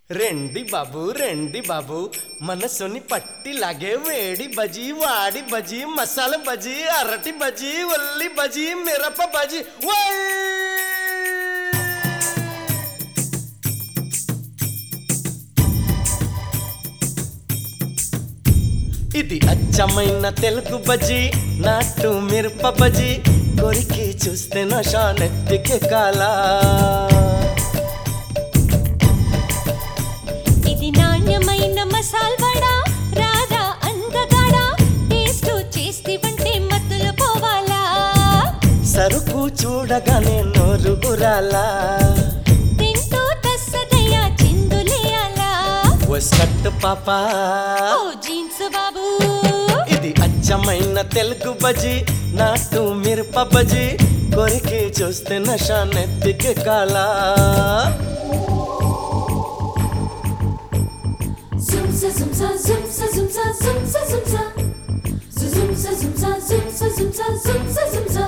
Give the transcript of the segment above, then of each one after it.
రెండి బాబు రెండి బాబు మనసుని పట్టి లాగే వేడి బజీ వాడి బజీ మసాలా బజీ అరటి బజీ ఉల్లి బజీ మిరప బజీ ఓయ్! ఇది అచ్చమైన తెలుగు బజీ నాటు మిరప బజీ కొరికి చూస్తే నషా నెత్తికి కాలా ఇది నాణ్యమైన మసాల్ వడా రారా అందగాడా టేస్ట్ చేస్తివంటే మత్తులు పోవాలా సరుకు చూడగానే నోరు ఉరాలా తింటూ తస్సదయ్యా చిందులేయాలా వస్తట్టు పాపా ఓ జీన్స్ బాబు ఇది అచ్చమైన తెలుగు బజీ నాటు మిరప బజీ కొరికి చూస్తే నషా నెత్తికి కాలా Zumsa zumsa zumsa zumsa zumsa zumsa Zumsa zumsa zumsa zumsa zumsa zumsa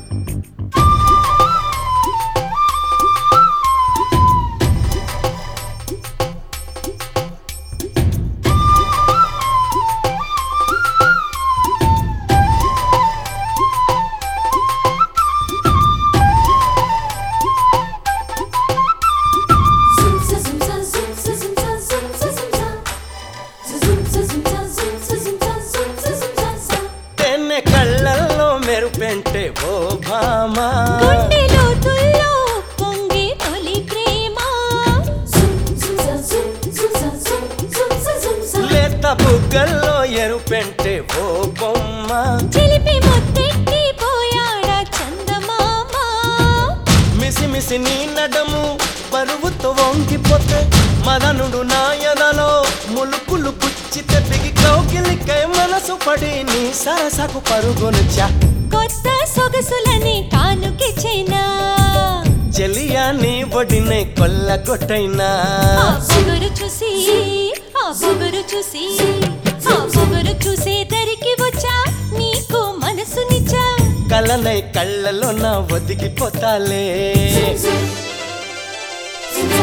Zumsa zumsa zumsa zumsa zumsa zumsa Zumsa zumsa zumsa zumsa zumsa zumsa తేనె కళ్ళల్లో మెరుపెంటే ఓ భామా గుండె లోతుల్లో పొంగే తొలి ప్రేమ Zum zumsa zum zumsa zum zumsa zumsa లేత బుగ్గల్లో ఎరుపెంటే ఓ బొమ్మ చిలిపి ముద్దెట్టి పోయాడా చందమామ మిసి మిసి నీ నడము బరువుతో వంగిపోతే మదనుడు నాయనలో ములుకులు గుచ్చితే బిగి కౌగిలికై మనసు పడి నీ సరసకు పరుగునుచా కొత్త సొగసులని కానుకిచ్చేనా చెలియా నీ ఒడినే కొల్లగొట్టైనా ఆ పొగరు చూసి ఆ పొగరు చూసి ఆ పొగరు చూసే దరికి వచ్చా నీకు మనసునిచ్చా కలనై కళ్ళలో నా ఒదిగిపోతాలే Zum zumsa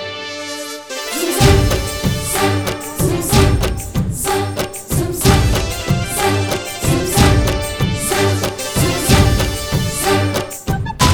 Zumsa Zumsa Sa Zumsa Sa Zumsa Sa Zumsa Sa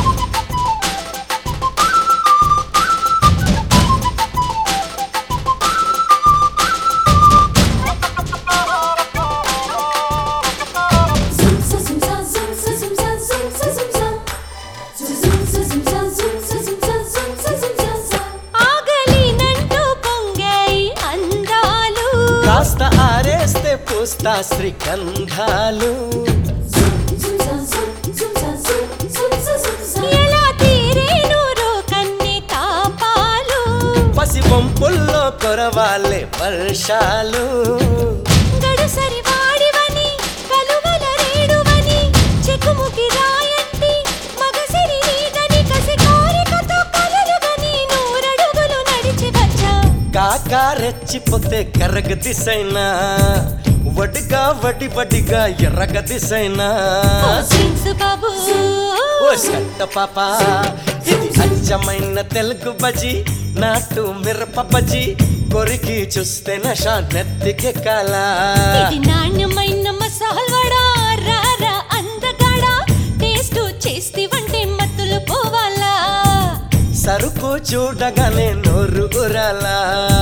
Zumsa zumsa zumsa zumsa zumsa zumsa Zumsa zumsa zumsa zumsa zumsa zumsa ఆగలినంటూ పొంగాయి అందాలు కాస్త ఆరేస్తే పూస్తా శ్రీగంధాలు Zumsa zum zumsa zum zumsa zumsa ఎలా తీరేను రో కన్నె తాపాలు పసి వంపుల్లో కొరవాలే వర్షాలు గడుసరి వాడివని కలువల రేడువని చెకుముకి రాయంటి మగసిరి నీదని కసి కోరికతో కలలుగని నూరడుగులు నడిచి వచ్చా కాకా రెచ్చిపోతే కరగ దిశైనా వడిగా వడి వడిగా ఎర్రగ దిశైనా ఓ జీన్స్ బాబు ఓ సట్ట పాప ఇది అచ్చమైన తెలుగు బజీ నాటు మిరప బజీ కొరికి చూస్తే నషా నెత్తికి కలా ఇది నాణ్యమైన మసాల్ వడా రారా అందగాడా టేస్ట్ చేస్తివంటే మత్తులు పోవాలా సరుకు చూడగానే నోరు ఉరాలా